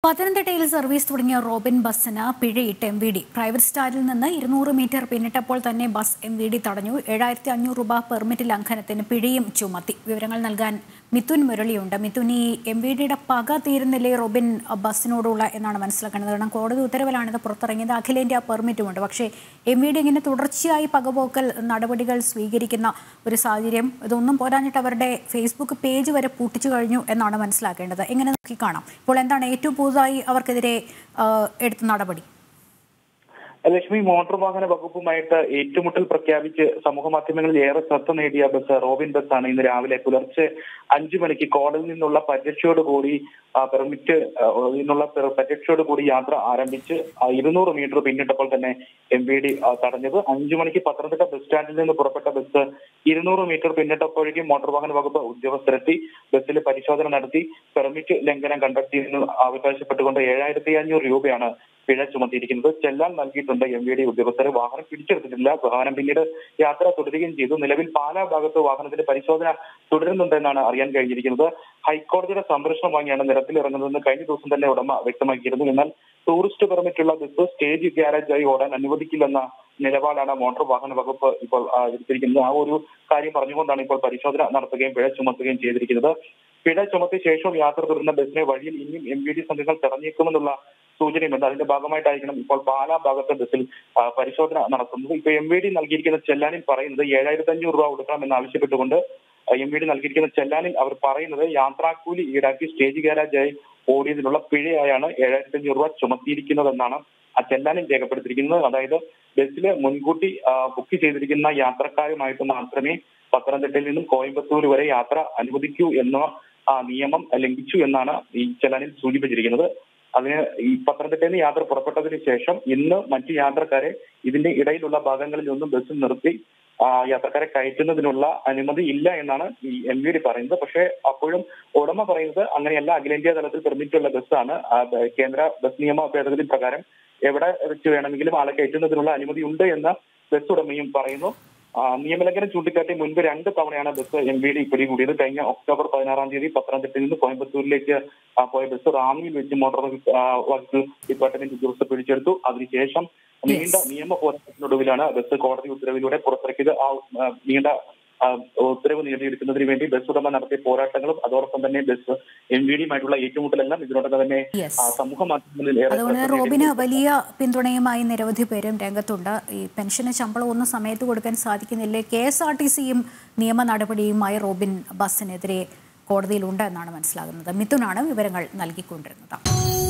പത്തനംതിട്ടയിൽ സർവീസ് തുടങ്ങിയ റോബിൻ ബസ്സിന് പിഴയിട്ട് എം വി ഡി പ്രൈവറ്റ് സ്റ്റാൻഡിൽ നിന്ന് ഇരുന്നൂറ് മീറ്റർ പിന്നിട്ടപ്പോൾ തന്നെ ബസ് എം വി ഡി തടഞ്ഞു ഏഴായിരത്തി അഞ്ഞൂറ് രൂപ പെർമിറ്റ് ലംഘനത്തിന് പിഴയും ചുമത്തി വിവരങ്ങൾ നൽകാൻ മിഥുൻ മുരളിയുണ്ട് മിഥുൻ ഈ എം വി ഡിയുടെ പക തീരുന്നില്ലേ റോബിൻ ബസ്സിനോടുള്ള എന്നാണ് മനസ്സിലാക്കുന്നത് കാരണം കോടതി ഉത്തരവിലാണ് ഇത് പുറത്തിറങ്ങിയത് അഖിലേന്ത്യാ പെർമിറ്റുമുണ്ട് പക്ഷേ എം വി ഡി ഇങ്ങനെ തുടർച്ചയായി പകപോക്കൽ നടപടികൾ സ്വീകരിക്കുന്ന ഒരു സാഹചര്യം ഇതൊന്നും പോരാഞ്ഞിട്ട് അവരുടെ ഫേസ്ബുക്ക് പേജ് വരെ പൂട്ടിച്ചു കഴിഞ്ഞു എന്നാണ് മനസ്സിലാക്കേണ്ടത് എങ്ങനെ നോക്കി കാണാം ഇപ്പോൾ എന്താണ് ഏറ്റവും പുതുതായി അവർക്കെതിരെ ആ, എടുത്ത നടപടി ലക്ഷ്മി മോട്ടോർ വാഹന വകുപ്പുമായിട്ട് ഏറ്റുമുട്ടൽ പ്രഖ്യാപിച്ച് സമൂഹ മാധ്യമങ്ങളിൽ ഏറെ ശ്രദ്ധ നേടിയ ബസ് റോബിൻ ബസ്സാണ് ഇന്ന് രാവിലെ പുലർച്ചെ അഞ്ചു മണിക്ക് കോടതിയിൽ നിന്നുള്ള പരിരക്ഷയോടുകൂടി ആ, പെർമിറ്റ് ആ, നിന്നുള്ള പെർ- പരിരക്ഷയോടുകൂടി യാത്ര ആരംഭിച്ച് ആ, ഇരുന്നൂറ് മീറ്റർ പിന്നിട്ടപ്പോൾ തന്നെ എം വി ഡി തടഞ്ഞത് അഞ്ചു മണിക്ക് പത്തനംതിട്ട ബസ് സ്റ്റാൻഡിൽ നിന്ന് പുറപ്പെട്ട ബസ് ഇരുന്നൂറ് മീറ്റർ പിന്നിട്ടപ്പോഴേക്കും മോട്ടോർ വാഹന വകുപ്പ് ഉദ്യോഗസ്ഥരെത്തി ബസ്സിൽ പരിശോധന നടത്തി പെർമിറ്റ് ലംഘനം കണ്ടെത്തിയെന്ന് അവകാശപ്പെട്ടുകൊണ്ട് ഏഴായിരത്തി അഞ്ഞൂറ് രൂപയാണ് പിഴ ചുമത്തിയിരിക്കുന്നത് ചെല്ലാൻ നൽകിയിട്ടുണ്ട് എം വി ഡി ഉദ്യോഗസ്ഥർ വാഹനം പിടിച്ചെടുത്തിട്ടില്ല വാഹനം പിന്നീട് യാത്ര തുടരുകയും ചെയ്തു നിലവിൽ പാലാ ഭാഗത്ത് വാഹനത്തിന്റെ പരിശോധന തുടരുന്നുണ്ടെന്നാണ് അറിയാൻ കഴിഞ്ഞിരിക്കുന്നത് ഹൈക്കോടതിയുടെ സംരക്ഷണം വാങ്ങിയാണ് നിരത്തിലിറങ്ങുന്നതെന്ന് കഴിഞ്ഞ ദിവസം തന്നെ ഉടമ വ്യക്തമാക്കിയിരുന്നു എന്നാൽ ടൂറിസ്റ്റ് പെർമിറ്റുള്ള ബസ് സ്റ്റേജ് ഗ്യാരേജായി ഓടാൻ അനുവദിക്കില്ലെന്ന നിലപാടാണ് മോട്ടോർ വാഹന വകുപ്പ് ഇപ്പോൾ ആ, എടുത്തിരിക്കുന്നത് ആ ഒരു കാര്യം പറഞ്ഞുകൊണ്ടാണ് ഇപ്പോൾ പരിശോധന നടത്തുകയും പിഴ ചുമത്തുകയും ചെയ്തിരിക്കുന്നത് പിഴ ചുമത്തിയ ശേഷവും യാത്ര തുടരുന്ന ബസ്സിനെ വഴിയിൽ ഇനിയും എം വി ഡി സംഘങ്ങൾ തടഞ്ഞേക്കുമെന്നുള്ള സൂചനയുണ്ട് അതിന്റെ ഭാഗമായിട്ടായിരിക്കണം ഇപ്പോൾ പാലാ ഭാഗത്തെ ബസ്സിൽ ആ, പരിശോധന നടത്തുന്നത് ഇപ്പൊ എം വി ഡി നൽകിയിരിക്കുന്ന ചെല്ലാനിൽ പറയുന്നത് ഏഴായിരത്തി അഞ്ഞൂറ് രൂപ കൊടുക്കണമെന്ന് ആവശ്യപ്പെട്ടുകൊണ്ട് എം വി ഡി നൽകിയിരിക്കുന്ന ചെല്ലാനിൽ അവർ പറയുന്നത് യാത്രാക്കൂലി ഈടാക്കി സ്റ്റേജ് ഗാരാജായി ഓടിയതിനുള്ള പിഴയായാണ് ഏഴായിരത്തി അഞ്ഞൂറ് രൂപ ചുമത്തിയിരിക്കുന്നതെന്നാണ് ആ ചെല്ലാനിൽ രേഖപ്പെടുത്തിയിരിക്കുന്നത് അതായത് ബസ്സിൽ മുൻകൂട്ടി ആ, ബുക്ക് ചെയ്തിരിക്കുന്ന യാത്രക്കാരുമായിട്ട് മാത്രമേ പത്തനംതിട്ടയിൽ നിന്നും കോയമ്പത്തൂർ വരെ യാത്ര അനുവദിക്കൂ എന്ന ആ, നിയമം ലംഘിച്ചു എന്നാണ് ഈ ചെല്ലാനിൽ സൂചിപ്പിച്ചിരിക്കുന്നത് അതിന് ഈ പത്തനംതിട്ടയിൽ നിന്ന് യാത്ര പുറപ്പെട്ടതിന് ശേഷം ഇന്ന് മറ്റു യാത്രക്കാരെ ഇതിന്റെ ഇടയിലുള്ള ഭാഗങ്ങളിൽ ഒന്നും ബസ് നിർത്തി ആ, യാത്രക്കാരെ കയറ്റുന്നതിനുള്ള അനുമതി ഇല്ല എന്നാണ് ഈ എം വി ഡി പറയുന്നത് പക്ഷേ അപ്പോഴും ഉടമ പറയുന്നത് അങ്ങനെയല്ല അഖിലേന്ത്യാ തലത്തിൽ പെർമിറ്റ് ഉള്ള ബസ്സാണ് ആ, ബ- കേന്ദ്ര ബസ് നിയമ ഭേദഗതി പ്രകാരം എവിടെ വെച്ച് വേണമെങ്കിലും ആളെ കയറ്റുന്നതിനുള്ള അനുമതി ഉണ്ട് എന്ന് ബസ് ഉടമയും പറയുന്നു ആ, നിയമലംഘനം ചൂണ്ടിക്കാട്ടി മുൻപ് രണ്ട് തവണയാണ് ബസ് എം വി ഡി പിടികൂടിയത് കഴിഞ്ഞ ഒക്ടോബർ പതിനാറാം തീയതി പത്തനംതിട്ടയിൽ നിന്ന് കോയമ്പത്തൂരിലേക്ക് ആ, പോയ ബസ് റാന്നിയിൽ വെച്ച് മോട്ടോർ ആ, വകുപ്പ് ഡിപ്പാർട്ട്മെന്റ് ഉദ്യോഗസ്ഥർ പിടിച്ചെടുത്തു അതിനുശേഷം നീണ്ട നിയമ പോരാട്ടത്തിനൊടുവിലാണ് ബസ് കോടതി ഉത്തരവിലൂടെ പുറത്തിറക്കിയത് ആ ആ, നീണ്ട ആ, ഉത്തരവ് നേടിയെടുക്കുന്നതിന് വേണ്ടി ബസ് ഉടമ നടത്തിയ പോരാട്ടങ്ങളും അതോടൊപ്പം തന്നെ ബസ് എം വി ഡിയുമായിട്ടുള്ള ഏറ്റുമുട്ടലെല്ലാം ഇതിനോടൊപ്പം തന്നെ Yes. ആ, സമൂഹ മാധ്യമങ്ങളിൽ ഏറെ അതുകൊണ്ട് ശ്രദ്ധ റോബിന് നേടിയിട്ടുണ്ട്. വലിയ പിന്തുണയുമായി നിരവധി പേരും രംഗത്തുണ്ട് ഈ പെൻഷന് ശമ്പളം ഒന്നും സമയത്ത് കൊടുക്കാൻ സാധിക്കുന്നില്ലേ കെ എസ് ആർ ടി സിയും നിയമ നടപടിയുമായി റോബിൻ ബസ്സിനെതിരെ കോടതിയിലുണ്ട് എന്നാണ് മനസ്സിലാകുന്നത് മിഥുനാണ് വിവരങ്ങൾ നൽകിക്കൊണ്ടിരുന്നത്